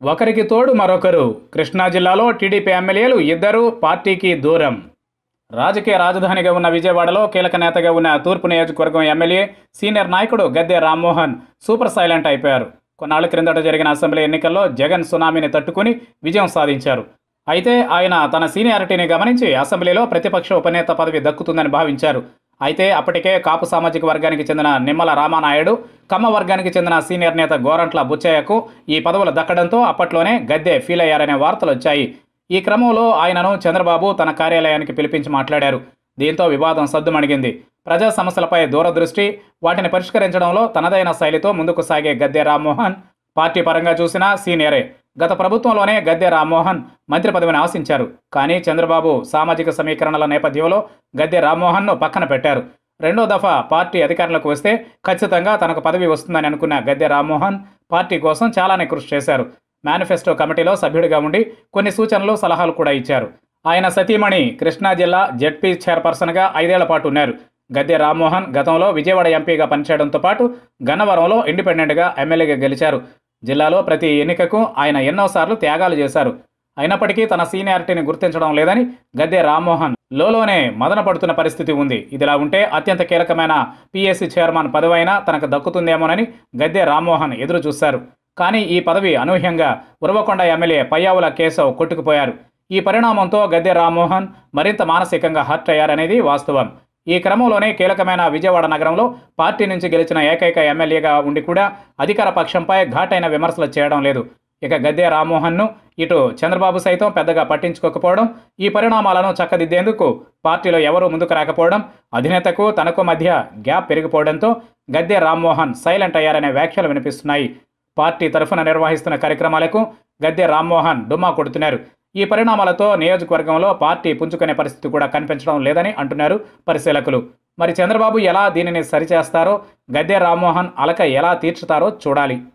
ఒకరికి తోడు మరొకరు కృష్ణా జిల్లాలో టీడీపీ ఎమ్మెల్యేలు ఇద్దరు పార్టీకి దూరం రాజకీయ రాజధానిగా ఉన్న విజయవాడలో కీలక నేతగా ఉన్న తూర్పు నియోజకవర్గం ఎమ్మెల్యే సీనియర్ నాయకుడు గద్దె రామ్మోహన్ సూపర్ సైలెంట్ అయిపోయారు కొన్నాళ్ల క్రిందట జరిగిన అసెంబ్లీ ఎన్నికల్లో జగన్ సునామీని తట్టుకుని విజయం సాధించారు అయితే ఆయన తన సీనియారిటీని గమనించి అసెంబ్లీలో ప్రతిపక్ష ఉపనేత పదవి దక్కుతుందని భావించారు అయితే అప్పటికే కాపు సామాజిక వర్గానికి చెందిన నిమ్మల రామానాయుడు కమ్మ వర్గానికి చెందిన సీనియర్ నేత గోరంట్ల బుచ్చయ్యకు ఈ పదవులు దక్కడంతో అప్పట్లోనే గద్దె ఫీల్ అయ్యారనే వార్తలు వచ్చాయి ఈ క్రమంలో ఆయనను చంద్రబాబు తన కార్యాలయానికి పిలిపించి మాట్లాడారు దీంతో వివాదం సద్దుమణిగింది ప్రజా సమస్యలపై దూరదృష్టి వాటిని పరిష్కరించడంలో తనదైన శైలితో ముందుకు సాగే గద్దె రామ్మోహన్ పార్టీ పరంగా చూసినా సీనియరే గత ప్రభుత్వంలోనే గద్దె రామ్మోహన్ మంత్రి పదవిని ఆశించారు కానీ చంద్రబాబు సామాజిక సమీకరణల నేపథ్యంలో గద్దె రామ్మోహన్ను పక్కన పెట్టారు రెండో దఫా పార్టీ అధికారంలోకి వస్తే ఖచ్చితంగా తనకు పదవి వస్తుందని అనుకున్న గద్దె రామ్మోహన్ పార్టీ కోసం చాలానే కృషి చేశారు మేనిఫెస్టో కమిటీలో సభ్యుడిగా ఉండి కొన్ని సూచనలు సలహాలు కూడా ఇచ్చారు ఆయన సతీమణి కృష్ణా జిల్లా జెడ్పీ చైర్పర్సన్గా ఐదేళ్ల పాటు ఉన్నారు గద్దె రామ్మోహన్ గతంలో విజయవాడ ఎంపీగా పనిచేయడంతో పాటు గన్నవరంలో ఇండిపెండెంట్గా ఎమ్మెల్యేగా గెలిచారు జిల్లాలో ప్రతి ఎన్నికకు ఆయన ఎన్నోసార్లు త్యాగాలు చేశారు అయినప్పటికీ తన సీనియారిటీని గుర్తించడం లేదని గద్దె రామ్మోహన్ లోలోనే మదన పడుతున్న పరిస్థితి ఉంది ఇదిలా ఉంటే అత్యంత కీలకమైన పీఎస్సీ చైర్మన్ పదవైనా తనకు దక్కుతుందేమోనని గద్దె రామ్మోహన్ ఎదురు చూశారు కానీ ఈ పదవి అనూహ్యంగా ఉరవకొండ ఎమ్మెల్యే పయ్యావుల కేశవ్ కొట్టుకుపోయారు ఈ పరిణామంతో గద్దె రామ్మోహన్ మరింత మానసికంగా హర్ట్ అయ్యారనేది వాస్తవం ఈ క్రమంలోనే కీలకమైన విజయవాడ నగరంలో పార్టీ నుంచి గెలిచిన ఏకైక ఎమ్మెల్యేగా ఉండి కూడా అధికార పక్షంపై ఘాటైన విమర్శలు చేయడం లేదు ఇక గద్దె రామ్మోహన్ను ఇటు చంద్రబాబు సైతం పెద్దగా పట్టించుకోకపోవడం ఈ పరిణామాలను చక్కదిద్దేందుకు పార్టీలో ఎవరూ ముందుకు రాకపోవడం అధినేతకు తనకు మధ్య గ్యాప్ పెరిగిపోవడంతో గద్దె రామ్మోహన్ సైలెంట్ అయ్యారనే వ్యాఖ్యలు వినిపిస్తున్నాయి పార్టీ తరఫున నిర్వహిస్తున్న కార్యక్రమాలకు గద్దె రామ్మోహన్ డుమ్మా కొడుతున్నారు ఈ పరిణామాలతో నియోజకవర్గంలో పార్టీ పుంజుకునే పరిస్థితి కూడా కనిపించడం లేదని అంటున్నారు పరిశీలకులు మరి చంద్రబాబు ఎలా దీనిని సరిచేస్తారో గద్దె రామ్మోహన్ అలక ఎలా తీర్చుతారో చూడాలి